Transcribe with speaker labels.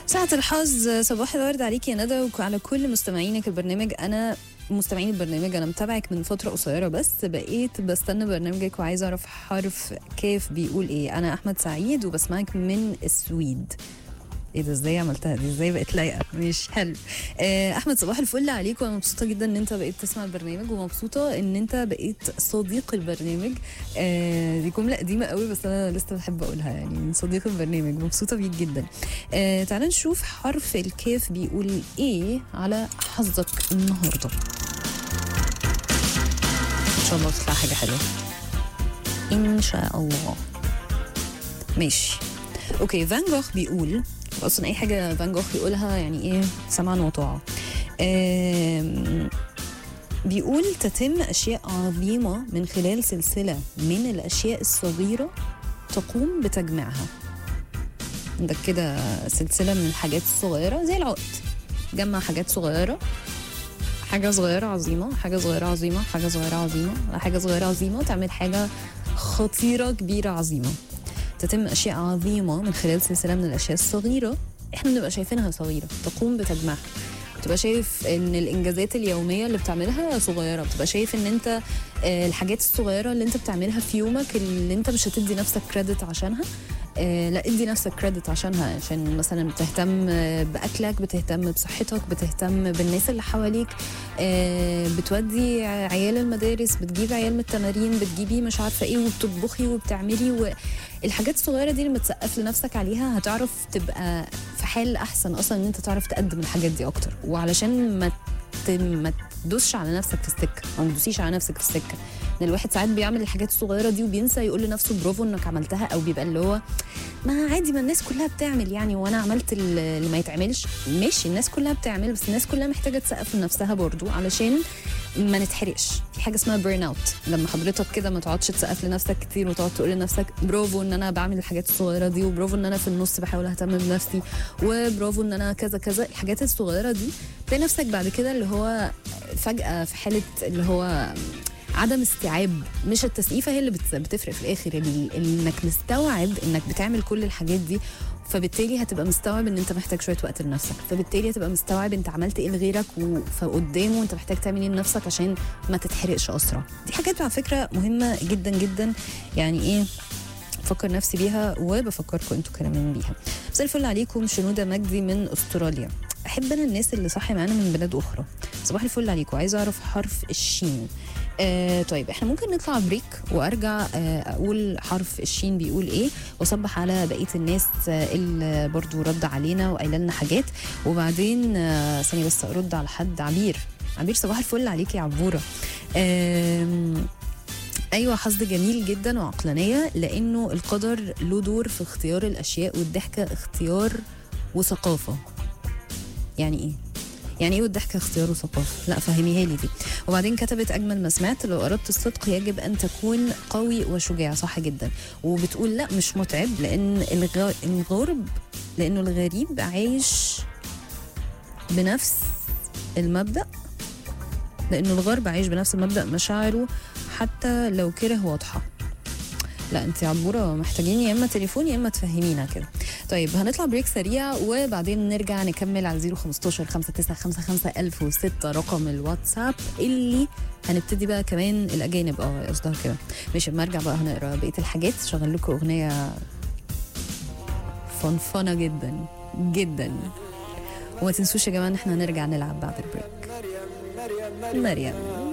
Speaker 1: ساعة الحظ صباح الورد عليك يا ندى وعلى كل مستمعينك البرنامج أنا مستمعين البرنامج أنا متابعك من فترة قصيرة بس بقيت بستنى برنامجك وعايزة أعرف حرف كيف بيقول إيه أنا أحمد سعيد وبسمعك من السويد ايه ده ازاي عملتها دي ازاي بقت لايقه مش حلو آه احمد صباح الفل عليك وانا مبسوطه جدا ان انت بقيت تسمع البرنامج ومبسوطه ان انت بقيت صديق البرنامج آه دي جمله قديمه قوي بس انا لسه بحب اقولها يعني من صديق البرنامج مبسوطه بيك جدا آه تعال نشوف حرف الكاف بيقول ايه على حظك النهارده ان شاء الله تطلع حاجه حلوه ان شاء الله ماشي اوكي فان جوخ بيقول اصلا اي حاجه فان جوخ يقولها يعني ايه سمعا وطاعه آم، بيقول تتم اشياء عظيمه من خلال سلسله من الاشياء الصغيره تقوم بتجميعها عندك كده سلسله من الحاجات الصغيره زي العقد جمع حاجات صغيره حاجة صغيرة عظيمة حاجة صغيرة عظيمة حاجة صغيرة عظيمة حاجة صغيرة عظيمة تعمل حاجة خطيرة كبيرة عظيمة تتم أشياء عظيمة من خلال سلسلة من الأشياء الصغيرة إحنا بنبقى شايفينها صغيرة تقوم بتجمعها بتبقى شايف ان الانجازات اليوميه اللي بتعملها صغيره بتبقى شايف ان انت آه، الحاجات الصغيره اللي انت بتعملها في يومك اللي انت مش هتدي نفسك كريدت عشانها آه، لا ادي نفسك كريدت عشانها عشان مثلا بتهتم آه، باكلك بتهتم بصحتك بتهتم بالناس اللي حواليك آه، بتودي عيال المدارس بتجيب عيال من التمارين بتجيبي مش عارفه ايه وبتطبخي وبتعملي والحاجات الصغيره دي لما تسقف لنفسك عليها هتعرف تبقى في حال احسن اصلا ان انت تعرف تقدم الحاجات دي اكتر وعلشان ما ت- ما تدوسش على نفسك في السكه او ما تدوسيش على نفسك في السكه ان الواحد ساعات بيعمل الحاجات الصغيره دي وبينسى يقول لنفسه برافو انك عملتها او بيبقى اللي هو ما عادي ما الناس كلها بتعمل يعني وانا عملت ال- اللي ما يتعملش ماشي الناس كلها بتعمل بس الناس كلها محتاجه تسقف لنفسها برضو علشان ما نتحرقش في حاجه اسمها بيرن اوت لما حضرتك كده ما تقعدش تسقف لنفسك كتير وتقعد تقول لنفسك برافو ان انا بعمل الحاجات الصغيره دي وبرافو ان انا في النص بحاول اهتم بنفسي وبرافو ان انا كذا كذا الحاجات الصغيره دي تلاقي نفسك بعد كده اللي هو فجاه في حاله اللي هو عدم استيعاب مش التسقيفه هي اللي بت- بتفرق في الاخر ال- انك مستوعب انك بتعمل كل الحاجات دي فبالتالي هتبقى مستوعب ان انت محتاج شويه وقت لنفسك فبالتالي هتبقى مستوعب انت عملت ايه لغيرك و- فقدامه انت محتاج تعمل ايه لنفسك عشان ما تتحرقش اسرع دي حاجات على فكره مهمه جدا جدا يعني ايه بفكر نفسي بيها وبفكركم انتوا كمان بيها مساء الفل عليكم شنوده مجدي من استراليا احب انا الناس اللي صاحي معانا من بلاد اخرى صباح الفل عليكم عايزه اعرف حرف الشين آه طيب احنا ممكن نطلع بريك وارجع آه اقول حرف الشين بيقول ايه واصبح على بقيه الناس آه اللي برضو رد علينا وقايله لنا حاجات وبعدين آه ثانيه بس ارد على حد عبير عبير صباح الفل عليك يا عبوره آم، ايوه حظ جميل جدا وعقلانيه لانه القدر له دور في اختيار الاشياء والضحكه اختيار وثقافه يعني ايه يعني ايه والضحكه اختيار وثقافه لا فهميها لي دي وبعدين كتبت اجمل ما سمعت لو اردت الصدق يجب ان تكون قوي وشجاع صح جدا وبتقول لا مش متعب لان الغ- الغرب لانه الغريب عايش بنفس المبدا لانه الغرب عايش بنفس المبدا مشاعره حتى لو كره واضحه لا انت يا عبوره محتاجين يا اما تليفون يا اما تفهمينا كده طيب هنطلع بريك سريع وبعدين نرجع نكمل على 015 5955 1006 رقم الواتساب اللي هنبتدي بقى كمان الاجانب اه قصدها كده ماشي اما ارجع بقى هنقرا بقيه الحاجات شغل لكم اغنيه فنفنه جدا جدا وما تنسوش يا جماعه ان احنا هنرجع نلعب بعد البريك مريم